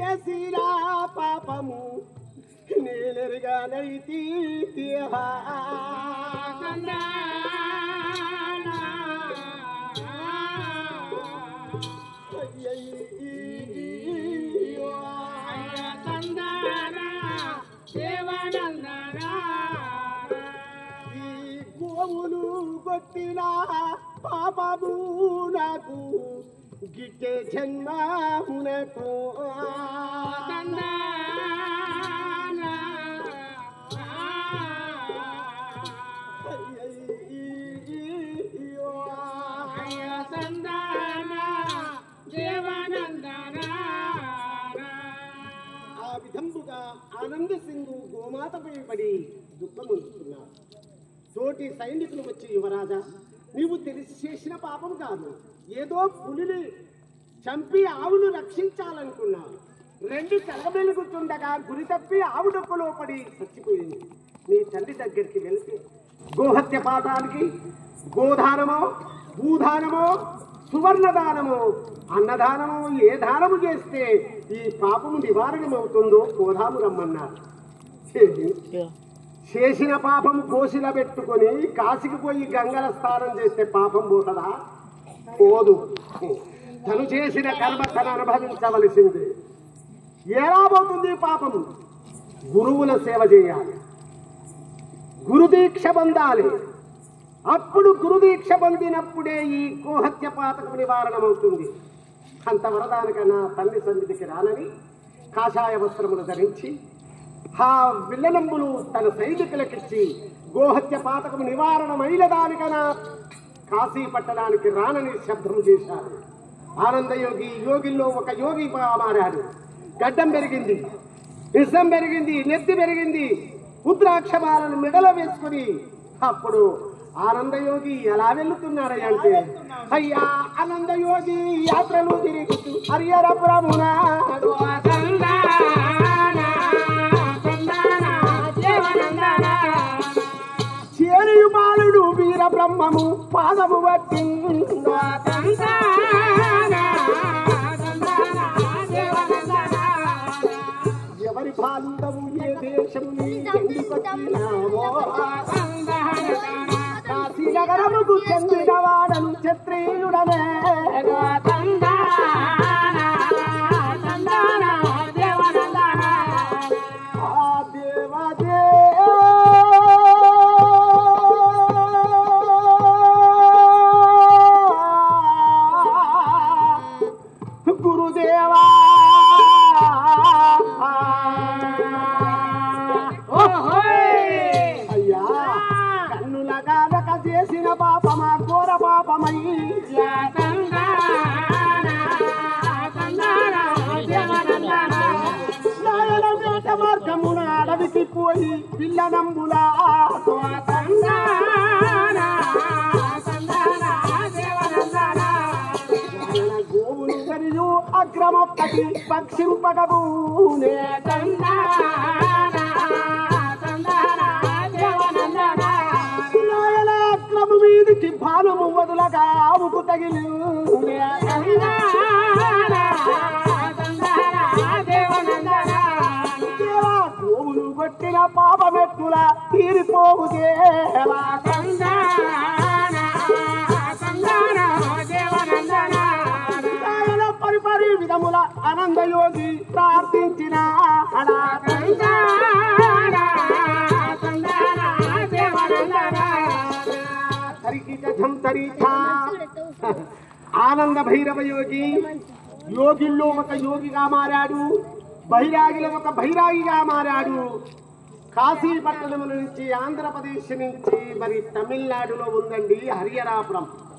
చేసిన పాపము నేనెరగానైతి దేవా అయ్యయ్యో. ఈ గోవులు కొట్టిన పాపము నాకు గిట్టే జన్మమునకు అయ్యయ్యో. ఆ విధంబుగా ఆనంద సింగు గోమాతపై పడి దుఃఖముందుతున్నారు తోటి సైనికులు వచ్చి యువరాజా నీవు తెలిసి చేసిన పాపం కాదు ఏదో పులిని చంపి ఆవును రక్షించాలనుకున్నావు రెండు కలగమెలుగుతుండగా గురి తప్పి ఆవు డొక్కలో పడి చచ్చిపోయింది నీ తండ్రి దగ్గరికి వెళ్తే గోహత్య పాఠానికి గోదానమో భూదానమో సువర్ణ దానము అన్నదానము ఏ దానము చేస్తే ఈ పాపము నివారణమవుతుందో పోదాము రమ్మన్నారు చేసిన పాపం కోసిల పెట్టుకొని కాశీకి పోయి గంగల స్నానం చేస్తే పాపం పోతుందా పోదు తను చేసిన కర్మ తను అనుభవించవలసింది ఎలా పోతుంది ఈ పాపం గురువుల సేవ చేయాలి గురుదీక్ష పొందాలి అప్పుడు గురుదీక్ష పొందినప్పుడే ఈ గోహత్య పాతకు నివారణమవుతుంది అంత వరదానికన్నా తల్లి సన్నిధికి రానని కాషాయ వస్త్రములు ధరించి ఆ విల్లనంబులు తన సైనికులకిచ్చి గోహత్య పాతకము నివారణమైన దానికన్నా కాశీ పట్టణానికి రానని శబ్దం చేశారు ఆనందయోగి యోగిల్లో ఒక యోగి మారాడు గడ్డం పెరిగింది విషం పెరిగింది నెత్తి పెరిగింది రుద్రాక్షమాలను మెడలో వేసుకుని అప్పుడు ఆనందయోగి ఎలా వెళ్తున్నాడు అంటే అయ్యా ఆనందయోగి యాత్రలు తిరుగుతూ హరియరపురమున చేరియు బాలుడు వీర బ్రహ్మము పాదము బట్టి ఎవరి బాలుడవు ఏ దేశం ఎందుకొచ్చినావో కాశీ నగరముకు చెందిన వాడను క్షత్రియుడనే ఆ దేవదే గురుదేవా అయ్యా కన్నులగానక చేసిన పాపమా ఘోర పాపమై నాయన వేట మార్గమున అడవికి పోయి పిల్లనంబులా నాయన గోవులు మరియు అక్రమొక్కటి పక్షింపగబూనే నాయన అక్రమ మీదికి బాణము వదులగా ఆవుకు తగిలి దేవా గోవులు కొట్టిన పాపమెట్టుల తీరిపోవు దేవా నాయన పరిపరి విధముల ఆనందయోగి ప్రార్థించిన ఆనంద భైరవ యోగి యోగిల్లో ఒక యోగిగా మారాడు బైరాగిలో ఒక బైరాగిగా మారాడు కాశీ పట్టణం నుంచి ఆంధ్రప్రదేశ్ నుంచి మరి తమిళనాడులో ఉందండి హరియరాపురం